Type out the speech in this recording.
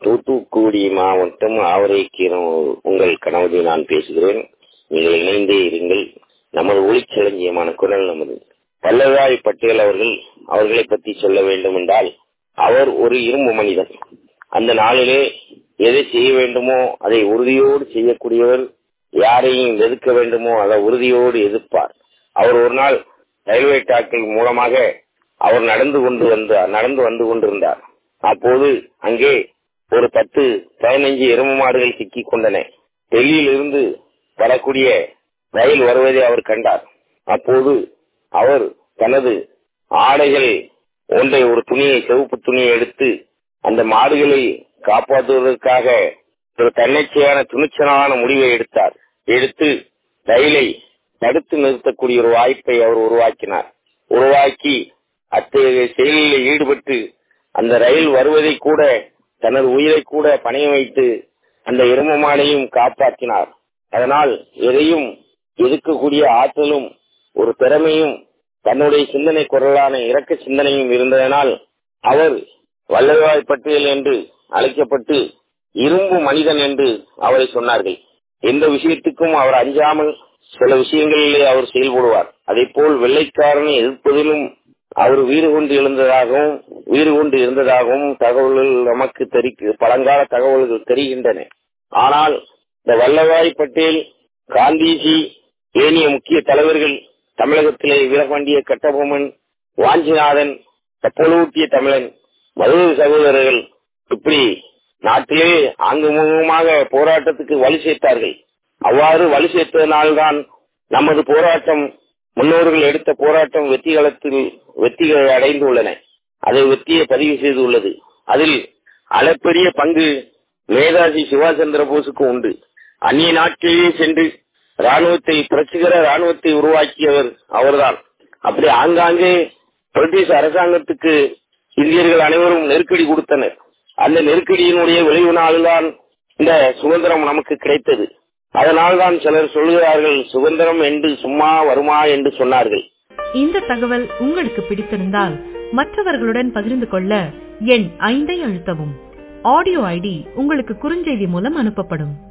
தூத்துக்குடி மாவட்டம் ஆவரைக்கீரம் உங்கள் கணவதி நான் பேசுகிறேன் நீங்கள் இணைந்தே இருங்கள் நமது ஒளிச்சலஞ்சியமான குரல் நமது வல்லபாய் பட்டேல் அவர்கள் அவர்களை பற்றி சொல்ல வேண்டும் என்றால் அவர் ஒரு இரும்பு மனிதன் அந்த நாளிலே எதை செய்ய வேண்டுமோ அதை உறுதியோடு செய்யக்கூடியவர் யாரையும் எதிர்க்க வேண்டுமோ அதை உறுதியோடு எதிர்ப்பார் அவர் ஒரு நாள் ரயில்வே டாக்கில் மூலமாக அவர் நடந்து கொண்டு வந்தார் நடந்து வந்து கொண்டிருந்தார் அப்போது அங்கே ஒரு பத்து பதினைஞ்சு எரும மாடுகள் சிக்கிக் கொண்டன டெல்லியில் இருந்து வரக்கூடிய ரயில் வருவதை அவர் கண்டார் அப்போது அவர் தனது ஆடைகள் ஒன்றை ஒரு துணியை சிவப்பு துணியை எடுத்து அந்த மாடுகளை காப்பாற்றுவதற்காக ஒரு தன்னிச்சையான துணிச்சலான முடிவை எடுத்தார் எடுத்து ரயிலை தடுத்து நிறுத்தக்கூடிய ஒரு வாய்ப்பை அவர் உருவாக்கினார் உருவாக்கி அத்தகைய செயலில் ஈடுபட்டு அந்த ரயில் வருவதை கூட தனது உயிரை கூட பணைய வைத்து அந்த எரும மாடையும் காப்பாற்றினார் அதனால் எதையும் எதிர்க்கக்கூடிய ஆற்றலும் ஒரு திறமையும் தன்னுடைய சிந்தனை குரலான இறக்க சிந்தனையும் இருந்ததனால் அவர் வல்லபாய் பட்டேல் என்று அழைக்கப்பட்டு இரும்பு மனிதன் என்று அவரை சொன்னார்கள் எந்த விஷயத்துக்கும் அவர் அஞ்சாமல் சில விஷயங்களிலே அவர் செயல்படுவார் அதே போல் வெள்ளைக்காரனை எதிர்ப்பதிலும் அவர் வீறு கொண்டு எழுந்ததாகவும் வீறு கொண்டு இருந்ததாகவும் தகவல்கள் நமக்கு தெரி பழங்கால தகவல்கள் தெரிகின்றன ஆனால் இந்த வல்லபாய் பட்டேல் காந்திஜி ஏனைய முக்கிய தலைவர்கள் தமிழகத்திலே வீரபாண்டிய கட்டபொம்மன் வாஞ்சிநாதன் பொழுவூட்டிய தமிழன் மதுரை சகோதரர்கள் இப்படி நாட்டிலே ஆங்குமுகமாக போராட்டத்துக்கு வலு சேர்த்தார்கள் அவ்வாறு வலு சேர்த்ததனால்தான் நமது போராட்டம் முன்னோர்கள் எடுத்த போராட்டம் வெற்றி களத்தில் வெற்றிகளை அடைந்துள்ளன அதை வெற்றியை பதிவு செய்துள்ளது அதில் அளப்பெரிய பங்கு நேதாஜி சுபாஷ் சந்திர போஸுக்கு உண்டு அந்நிய நாட்டிலேயே சென்று ராணுவத்தை புரட்சிகர ராணுவத்தை உருவாக்கியவர் அவர்தான் அப்படி ஆங்காங்கே பிரிட்டிஷ் அரசாங்கத்துக்கு இந்தியர்கள் அனைவரும் நெருக்கடி கொடுத்தனர் அந்த நெருக்கடியினுடைய விளைவினால்தான் இந்த சுதந்திரம் நமக்கு கிடைத்தது அதனால்தான் சிலர் சொல்கிறார்கள் சுதந்திரம் என்று சும்மா வருமா என்று சொன்னார்கள் இந்த தகவல் உங்களுக்கு பிடித்திருந்தால் மற்றவர்களுடன் பகிர்ந்து கொள்ள எண் ஐந்தை அழுத்தவும் ஆடியோ ஐடி உங்களுக்கு குறுஞ்செய்தி மூலம் அனுப்பப்படும்